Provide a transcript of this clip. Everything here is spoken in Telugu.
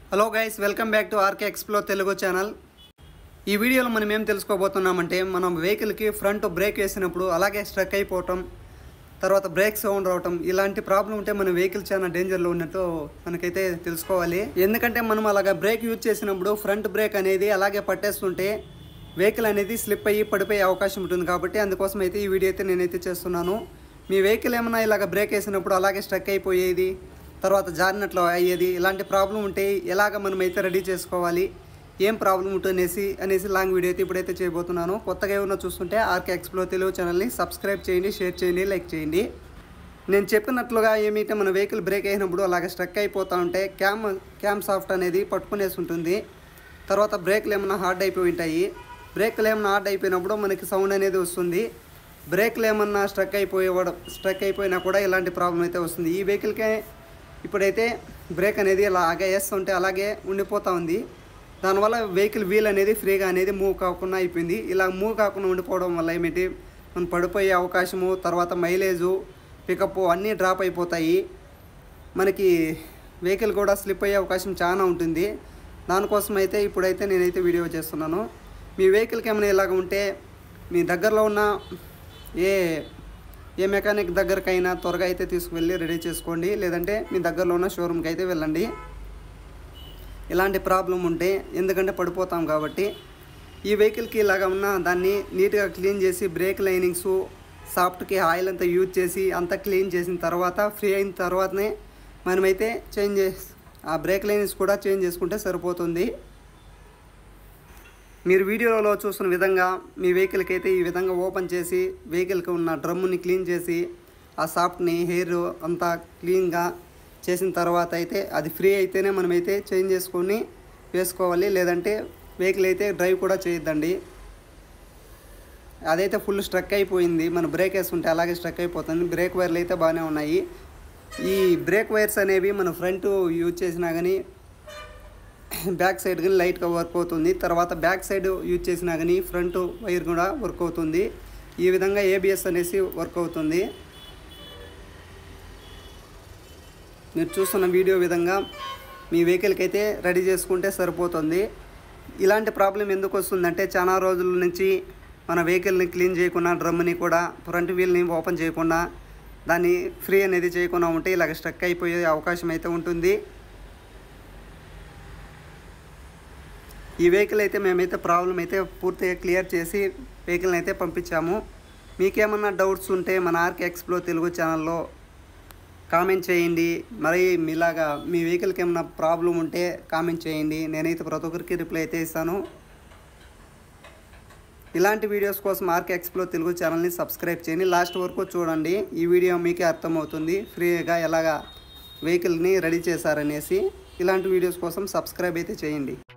hello guys welcome back to RK explo Telugu channel ఈ వీడియోలో మనం ఏం తెలుసుకోబోతున్నామంటే మనం వెహికల్కి ఫ్రంట్ బ్రేక్ వేసినప్పుడు అలాగే స్ట్రక్ అయిపోవటం తర్వాత బ్రేక్ సౌండ్ రావటం ఇలాంటి ప్రాబ్లం ఉంటే మన వెహికల్ చాలా డేంజర్లో ఉన్నట్టు మనకైతే తెలుసుకోవాలి ఎందుకంటే మనం అలాగా బ్రేక్ యూజ్ చేసినప్పుడు ఫ్రంట్ బ్రేక్ అనేది అలాగే పట్టేస్తుంటే వెహికల్ అనేది స్లిప్ అయ్యి పడిపోయే అవకాశం ఉంటుంది కాబట్టి అందుకోసం అయితే ఈ వీడియో అయితే నేనైతే చేస్తున్నాను మీ వెహికల్ ఏమైనా ఇలాగ బ్రేక్ వేసినప్పుడు అలాగే స్ట్రక్ అయిపోయేది తర్వాత జారినట్లు అయ్యేది ఇలాంటి ప్రాబ్లం ఉంటే ఎలాగ మనం అయితే రెడీ చేసుకోవాలి ఏం ప్రాబ్లం ఉంటుంది అనేసి అనేసి లాంగ్ వీడియో అయితే ఇప్పుడైతే చేయబోతున్నాను కొత్తగా ఏమన్నా చూస్తుంటే ఆర్కే ఎక్స్ప్లో తెలుగు ఛానల్ని సబ్స్క్రైబ్ చేయండి షేర్ చేయండి లైక్ చేయండి నేను చెప్పినట్లుగా ఏమిటంటే మన వెహికల్ బ్రేక్ అయినప్పుడు అలాగ స్ట్రక్ అయిపోతూ ఉంటే క్యామ్ క్యామ్ సాఫ్ట్ అనేది పట్టుకునేసి ఉంటుంది తర్వాత బ్రేక్లు ఏమైనా హార్డ్ అయిపోయి ఉంటాయి బ్రేక్లు ఏమైనా హార్డ్ అయిపోయినప్పుడు మనకి సౌండ్ అనేది వస్తుంది బ్రేక్లు ఏమన్నా స్ట్రక్ అయిపోయేవాడు స్ట్రక్ అయిపోయినా కూడా ఇలాంటి ప్రాబ్లం అయితే వస్తుంది ఈ వెహికల్కే ఇప్పుడైతే బ్రేక్ అనేది అలాగే వేస్తుంటే అలాగే ఉండిపోతూ ఉంది దానివల్ల వెహికల్ వీల్ అనేది ఫ్రీగా అనేది మూవ్ కాకుండా అయిపోయింది ఇలా మూవ్ కాకుండా ఉండిపోవడం వల్ల ఏమిటి మనం పడిపోయే అవకాశము తర్వాత మైలేజు పికప్ అన్నీ డ్రాప్ అయిపోతాయి మనకి వెహికల్ కూడా స్లిప్ అయ్యే అవకాశం చాలా ఉంటుంది దానికోసం అయితే ఇప్పుడైతే నేనైతే వీడియో చేస్తున్నాను మీ వెహికల్కి ఏమైనా ఇలాగ ఉంటే మీ దగ్గరలో ఉన్న ఏ ఏ మెకానిక్ దగ్గరకైనా త్వరగా అయితే తీసుకువెళ్ళి రెడీ చేసుకోండి లేదంటే మీ దగ్గరలో ఉన్న షోరూమ్కి అయితే వెళ్ళండి ఇలాంటి ప్రాబ్లం ఉంటే ఎందుకంటే పడిపోతాం కాబట్టి ఈ వెహికల్కి ఇలాగ ఉన్న దాన్ని నీట్గా క్లీన్ చేసి బ్రేక్ లైనింగ్స్ సాఫ్ట్కి ఆయిల్ అంతా యూజ్ చేసి అంతా క్లీన్ చేసిన తర్వాత ఫ్రీ అయిన తర్వాతనే మనమైతే చేంజ్ చేసి ఆ బ్రేక్ లైనింగ్స్ కూడా చేంజ్ చేసుకుంటే సరిపోతుంది మీరు వీడియోలో చూస్తున్న విధంగా మీ వెహికల్కి అయితే ఈ విధంగా ఓపెన్ చేసి వెహికల్కి ఉన్న డ్రమ్ముని క్లీన్ చేసి ఆ సాఫ్ట్ని హెయిర్ అంతా క్లీన్గా చేసిన తర్వాత అయితే అది ఫ్రీ అయితేనే మనమైతే చేంజ్ చేసుకొని వేసుకోవాలి లేదంటే వెహికల్ అయితే డ్రైవ్ కూడా చేయొద్దండి అదైతే ఫుల్ స్ట్రక్ అయిపోయింది మన బ్రేక్ వేసుకుంటే అలాగే స్ట్రక్ అయిపోతుంది బ్రేక్ వైర్లు అయితే బాగానే ఉన్నాయి ఈ బ్రేక్ వైర్స్ అనేవి మన ఫ్రంట్ యూజ్ చేసినా కానీ బ్యాక్ సైడ్ కానీ లైట్గా వర్క్ అవుతుంది తర్వాత బ్యాక్ సైడ్ యూజ్ చేసినా కానీ ఫ్రంట్ వైర్ కూడా వర్క్ అవుతుంది ఈ విధంగా ఏబిఎస్ అనేసి వర్క్ అవుతుంది మీరు చూస్తున్న వీడియో విధంగా మీ వెహికల్కి అయితే రెడీ చేసుకుంటే సరిపోతుంది ఇలాంటి ప్రాబ్లం ఎందుకు వస్తుందంటే చాలా రోజుల నుంచి మన వెహికల్ని క్లీన్ చేయకుండా డ్రమ్ని కూడా ఫ్రంట్ వీల్ని ఓపెన్ చేయకుండా దాన్ని ఫ్రీ అనేది చేయకుండా ఉంటే ఇలాగ స్ట్రక్ అయిపోయే అవకాశం అయితే ఉంటుంది ఈ వెహికల్ అయితే మేమైతే ప్రాబ్లం అయితే పూర్తిగా క్లియర్ చేసి వెహికల్ని అయితే పంపించాము మీకేమన్నా డౌట్స్ ఉంటే మన ఆర్కే ఎక్స్ప్లో తెలుగు ఛానల్లో కామెంట్ చేయండి మరి మీలాగా మీ వెహికల్కి ఏమైనా ప్రాబ్లం ఉంటే కామెంట్ చేయండి నేనైతే ప్రతి ఒక్కరికి రిప్లై అయితే ఇస్తాను ఇలాంటి వీడియోస్ కోసం ఆర్కే ఎక్స్ప్లో తెలుగు ఛానల్ని సబ్స్క్రైబ్ చేయండి లాస్ట్ వరకు చూడండి ఈ వీడియో మీకే అర్థమవుతుంది ఫ్రీగా ఎలాగా వెహికల్ని రెడీ చేశారనేసి ఇలాంటి వీడియోస్ కోసం సబ్స్క్రైబ్ అయితే చేయండి